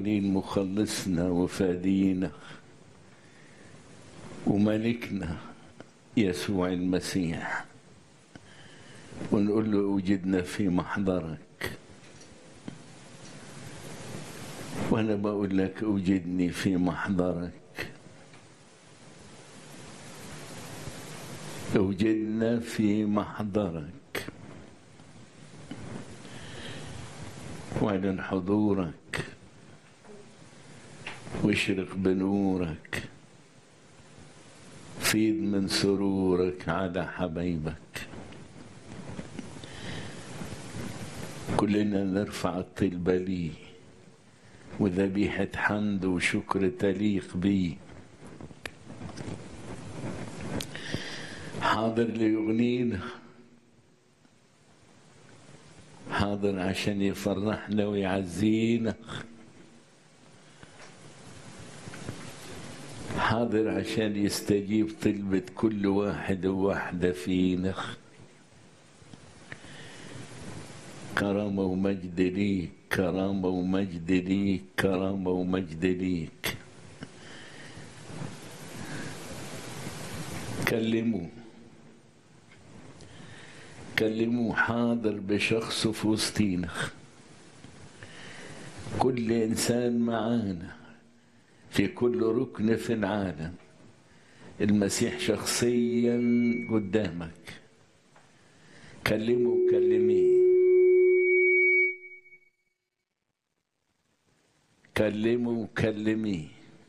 معلين مخلصنا وفادينا وملكنا يسوع المسيح ونقول له اوجدنا في محضرك وانا بقول لك اوجدني في محضرك اوجدنا في محضرك واعلن حضورك واشرق بنورك فيض من سرورك على حبايبك كلنا نرفع الطلبة ليه وذبيحة حمد وشكر تليق بيه حاضر ليغنينا حاضر عشان يفرحنا ويعزينا حاضر عشان يستجيب طلبة كل واحد وواحدة فينا كرامة ومجد ليك كرامة ومجد ليك كرامة ومجد ليك كلموا كلموا حاضر بشخصه في وسطينا كل إنسان معانا في كل ركن في العالم المسيح شخصيا قدامك كلمه وكلميه كلمه وكلميه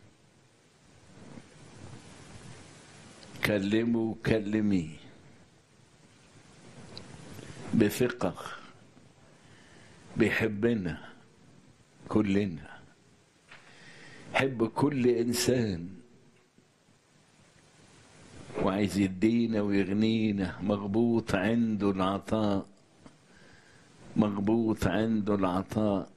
كلمه وكلميه بثقة بيحبنا كلنا حب كل إنسان وعايز يدينا ويغنينا مغبوط عنده العطاء مغبوط عنده العطاء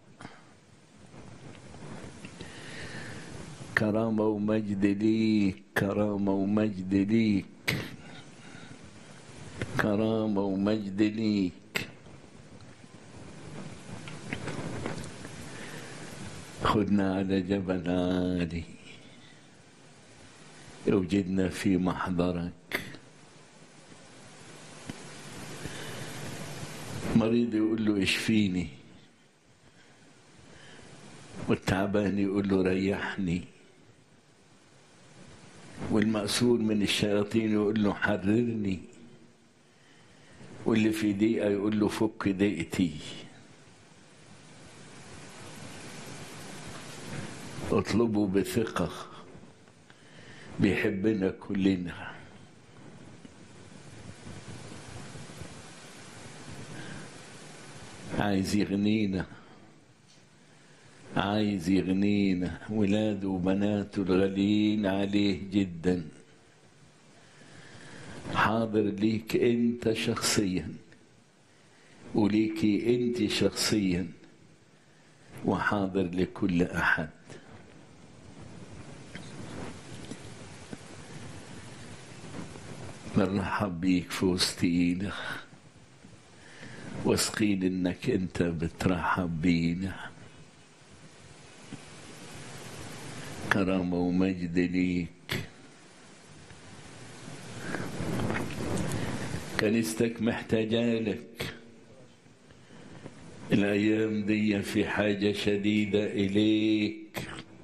كرامة ومجد ليك كرامة ومجد ليك كرامة ومجد ليك خدنا على جبل عالي اوجدنا في محضرك مريض يقول له اشفيني والتعبان يقول له ريحني والمأسور من الشياطين يقول له حررني واللي في ضيقة يقول له فك ضيقتي اطلبوا بثقة بيحبنا كلنا عايز يغنينا عايز يغنينا ولاده وبناته الغاليين عليه جدا حاضر ليك انت شخصيا وليكي انت شخصيا وحاضر لكل احد مرحب بيك في وسطينا واثقين انك انت بترحب بينا كرامة ومجد ليك كنيستك محتاجة لك الأيام دي في حاجة شديدة إليك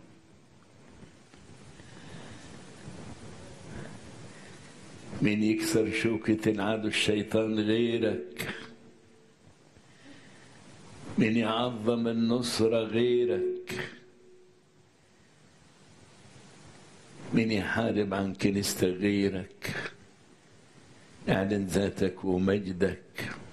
من يكسر شوكة العدو الشيطان غيرك من يعظم النصرة غيرك من يحارب عن كنيستك غيرك اعلن ذاتك ومجدك